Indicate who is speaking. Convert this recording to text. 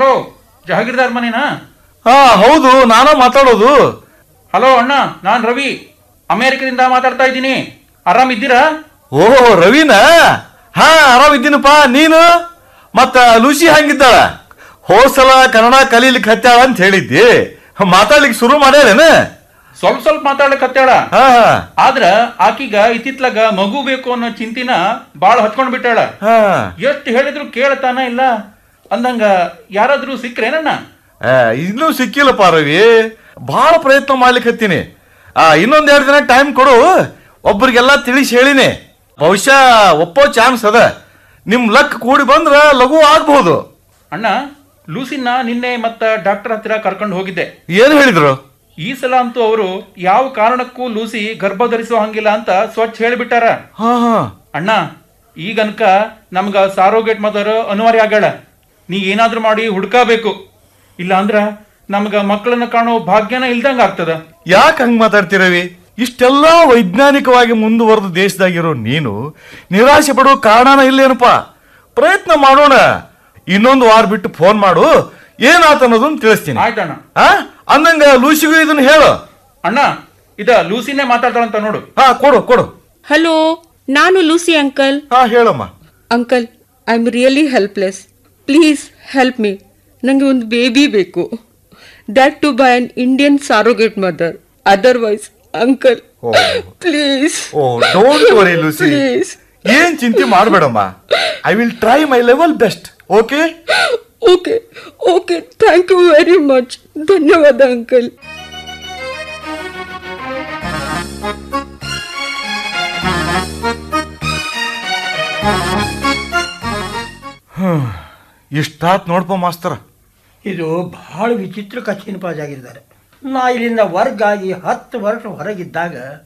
Speaker 1: Hello ಜಹಾಗೀರ್ದಾರ್ ಮನೇನಾ
Speaker 2: ಹಾ ಹೌದು ನಾನ ಮಾತಾಡೋದು
Speaker 1: ಹಲೋ ಅಣ್ಣ ನಾನ್ ರವಿ ಅಮೇರಿಕದಿಂದ ಮಾತಾಡ್ತಾ ಇದ್ದೀನಿ ಆರಾಮಿದ್ದೀರಾ
Speaker 2: ಓಹೋ ರವಿನ ಹಾ ಆರಾಮಿದ್ದೀನಪ್ಪ ನೀನು ಮತ್ತ ಲೂಸಿ ಹಂಗಿದ್ದಾಳ ಹೋದ್ಸಲ ಕನ್ನಡ ಕಲೀಲಿಕ್ಕೆ ಹತ್ತಾಳ ಅಂತ ಹೇಳಿದ್ದಿ ಮಾತಾಡ್ಲಿಕ್ಕೆ ಶುರು ಮಾಡ್ಯಾರೇನ
Speaker 1: ಸ್ವಲ್ಪ ಸ್ವಲ್ಪ ಮಾತಾಡ್ಲಿಕ್ಕೆ ಹತ್ತಾಳ
Speaker 2: ಹಾ ಹಾ
Speaker 1: ಆದ್ರ ಆಕಿಗ ಇತ್ತಿತ್ಲಾಗ ಮಗು ಬೇಕು ಅನ್ನೋ ಚಿಂತಿನ ಬಾಳ ಹಚ್ಕೊಂಡ್ ಬಿಟ್ಟಾಳ
Speaker 2: ಹಾ
Speaker 1: ಎಷ್ಟು ಹೇಳಿದ್ರು ಕೇಳ್ತಾನ ಇಲ್ಲ ಅಂದಂಗ ಯಾರಾದ್ರೂ ಸಿಕ್ರೇನಣ್ಣ
Speaker 2: ಆ, ಇನ್ನೂ ಸಿಕ್ಕಿಲ್ಲಪ್ಪ ರವಿ ಬಹಳ ಪ್ರಯತ್ನ ಮಾಡ್ಲಿಕ್ಕೆ ಹತ್ತೀನಿ ಆ ಇನ್ನೊಂದ್ ಎರಡು ದಿನ ಟೈಮ್ ಕೊಡು ಒಬ್ರಿಗೆಲ್ಲ ತಿಳಿಸಿ ಹೇಳಿನಿ ಬಹುಶಃ ಒಪ್ಪೋ ಚಾನ್ಸ್ ಅದ ನಿಮ್ ಲಕ್ ಕೂಡಿ ಬಂದ್ರ ಲಘು ಆಗ್ಬಹುದು
Speaker 1: ಅಣ್ಣ ಲೂಸಿನ ನಿನ್ನೆ ಮತ್ತ ಡಾಕ್ಟರ್ ಹತ್ತಿರ ಕರ್ಕೊಂಡು ಹೋಗಿದ್ದೆ
Speaker 2: ಏನ್ ಹೇಳಿದ್ರು
Speaker 1: ಈ ಸಲ ಅಂತೂ ಅವರು ಯಾವ ಕಾರಣಕ್ಕೂ ಲೂಸಿ ಗರ್ಭ ಧರಿಸೋ ಹಂಗಿಲ್ಲ ಅಂತ ಸ್ವಚ್ಛ ಹೇಳಿಬಿಟ್ಟಾರ
Speaker 2: ಹಾ ಹಾ
Speaker 1: ಅಣ್ಣ ಈಗನ್ಕ ನಮ್ಗ ಸಾರೋಗೇಟ್ ಮದರ್ ಅನಿವಾರ್ಯ ಆಗಳ ನೀ ಏನಾದ್ರೂ ಮಾಡಿ ಹುಡ್ಕಬೇಕು ಇಲ್ಲ ಅಂದ್ರ ನಮ್ಗ ಮಕ್ಕಳನ್ನ ಕಾಣೋ ಭಾಗ್ಯನ ಇಲ್ದಂಗ ಆಗ್ತದ
Speaker 2: ಯಾಕೆ ಹಂಗ್ ಮಾತಾಡ್ತಿರವಿ ಇಷ್ಟೆಲ್ಲ ವೈಜ್ಞಾನಿಕವಾಗಿ ಮುಂದುವರೆದ ದೇಶದಾಗಿರೋ ನೀನು ನಿರಾಶೆ ಪಡೋ ಕಾರಣನ ಇಲ್ಲೇನಪ್ಪ ಪ್ರಯತ್ನ ಮಾಡೋಣ ಇನ್ನೊಂದು ವಾರ ಬಿಟ್ಟು ಫೋನ್ ಮಾಡು ಏನಾತ ಅನ್ನೋದನ್ನ ತಿಳಿಸ್ತೀನಿ
Speaker 1: ಆಯ್ತಣ್ಣ
Speaker 2: ಆ ಅಂದಂಗ ಲೂಸಿಗೂ ಇದನ್ನ ಹೇಳು
Speaker 1: ಅಣ್ಣ ಇದ ಲೂಸಿನೇ ಮಾತಾಡ್ತಾಳಂತ ನೋಡು
Speaker 2: ಹಾ ಕೊಡು ಕೊಡು
Speaker 3: ಹಲೋ ನಾನು ಲೂಸಿ ಅಂಕಲ್
Speaker 2: ಹಾ ಹೇಳಮ್ಮ
Speaker 3: uncle I am really helpless please help me ನನಗೆ ಒಂದು ಬೇಬಿ ಬೇಕು that to by an Indian surrogate mother otherwise uncle
Speaker 2: oh.
Speaker 3: Please
Speaker 2: oh don't worry Lucy
Speaker 3: Please.
Speaker 2: ಏನ್ ಚಿಂತೆ ಮಾಡಬೇಡಮ್ಮ I will try my level best okay
Speaker 3: okay okay thank you very much ಧನ್ಯವಾದ uncle
Speaker 2: ಇಷ್ಟಾತ್ ನೋಡ್ಪ ಮಾಸ್ತರ
Speaker 4: ಇದು ಬಹಳ ವಿಚಿತ್ರ ಕಥೆನ ಪಾಜಾಗಿದ್ದಾರೆ ನಾ ಇಲ್ಲಿಂದ ವರ್ಗ ಆಗಿ ಹತ್ತು ವರ್ಷ ಹೊರಗಿದ್ದಾಗ